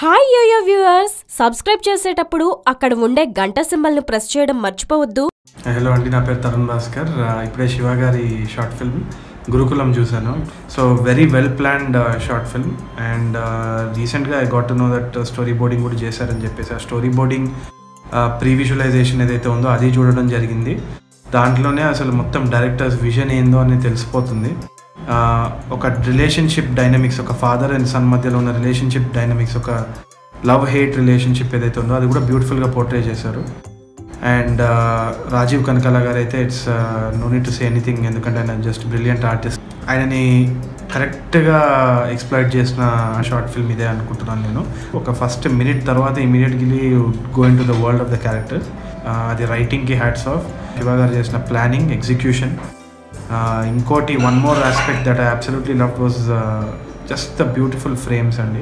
hi yo-yo viewers subscribe చేసేటప్పుడు అక్కడ ఉండే గంట సింబల్ను ప్రెస్ చేయడం మర్చిపోవద్దు హలో అండి నా పేరు తరుణ్ భాస్కర్ ఆ, ఇప్పుడే శివ గారి షార్ట్ ఫిల్మ్ గురుకులం చూశాను so very well planned short film and రీసెంట్గా I got to know that story boarding కూడా చేశారని చెప్పేసి ఆ స్టోరీ బోర్డింగ్ ప్రీ విజువలైజేషన్ ఏదైతే ఉందో అది చూడడం జరిగింది దాంట్లోనే అసలు మొత్తం డైరెక్టర్స్ విజన్ ఏందో అని తెలిసిపోతుంది ఆ, ఒక రిలేషన్షిప్ డైనమిక్స్ ఒక ఫాదర్ అండ్ సన్ మధ్యలో ఉన్న రిలేషన్షిప్ డైనమిక్స్ ఒక లవ్ హేట్ రిలేషన్షిప్ ఏదైతే ఉందో అది కూడా బ్యూటిఫుల్గా పోర్ట్రే చేశారు అండ్ రాజీవ్ కనకాల గారు అయితే it's no need to say anything ఎందుకంటే ఆయన జస్ట్ బ్రిలియంట్ ఆర్టిస్ట్ ఆయనని కరెక్ట్గా ఎక్స్ప్లైట్ చేసిన షార్ట్ ఫిల్మ్ ఇదే అనుకుంటున్నాను నేను ఒక ఫస్ట్ మినిట్ తర్వాత immediately going to the world of the character అది రైటింగ్కి హ్యాట్స్ ఆఫ్ శివ గారు చేసిన ప్లానింగ్ ఎగ్జిక్యూషన్ ఇంకోటి one more aspect that I absolutely love was just the beautiful frames అండి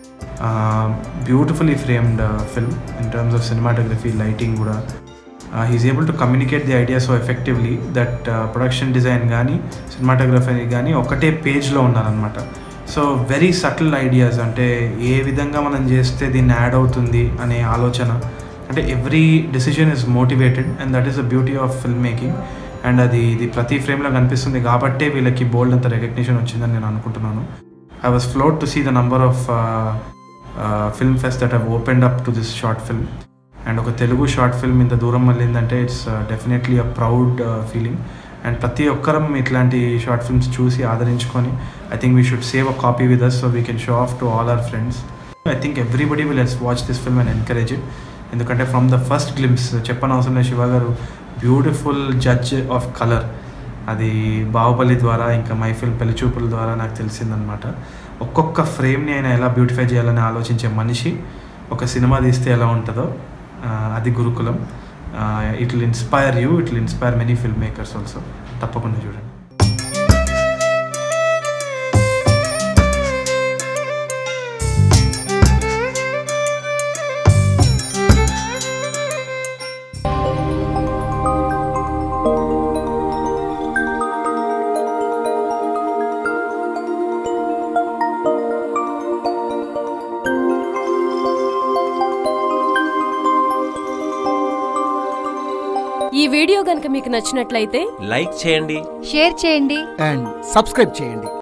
beautifully framed film in terms of cinematography lighting కూడా he's able to communicate the idea so effectively that production design కానీ cinematography కానీ ఒకటే పేజ్లో ఉన్నారనమాట so very subtle ideas అంటే ఏ విధంగా మనం చేస్తే దీన్ని యాడ్ అవుతుంది అనే ఆలోచన అంటే every decision is motivated and that is the beauty of film making and అది ఇది ప్రతి ఫ్రేమ్లో కనిపిస్తుంది కాబట్టే వీళ్ళకి బోల్డ్ అంత రికగ్నిషన్ వచ్చిందని నేను అనుకుంటున్నాను I was floored to see the number of film fest that have opened up to this short film and ఒక తెలుగు షార్ట్ ఫిల్మ్ ఇంత దూరం వెళ్ళిందంటే it's definitely a proud feeling and ప్రతి ఒక్కరం ఇట్లాంటి షార్ట్ ఫిల్మ్స్ చూసి ఆదరించుకొని I think we should save a copy with us so we can show off to all our friends I think everybody will yes watch this film and encourage it ఎందుకంటే from the first glimpse చెప్పనవసరం లేదు శివ గారు beautiful judge of colour అది బాహుబలి ద్వారా ఇంకా my film పెళ్లి చూపుల ద్వారా నాకు తెలిసిందనమాట ఒక్కొక్క ఫ్రేమ్ని ఆయన ఎలా బ్యూటిఫై చేయాలని ఆలోచించే మనిషి ఒక సినిమా తీస్తే ఎలా ఉంటుందో ఆ, అది Gurukulam it will inspire you it will inspire many film makers also తప్పకుండా చూడండి ఈ వీడియో గనుక మీకు నచ్చినట్లయితే లైక్ చేయండి షేర్ చేయండి అండ్ సబ్స్క్రైబ్ చేయండి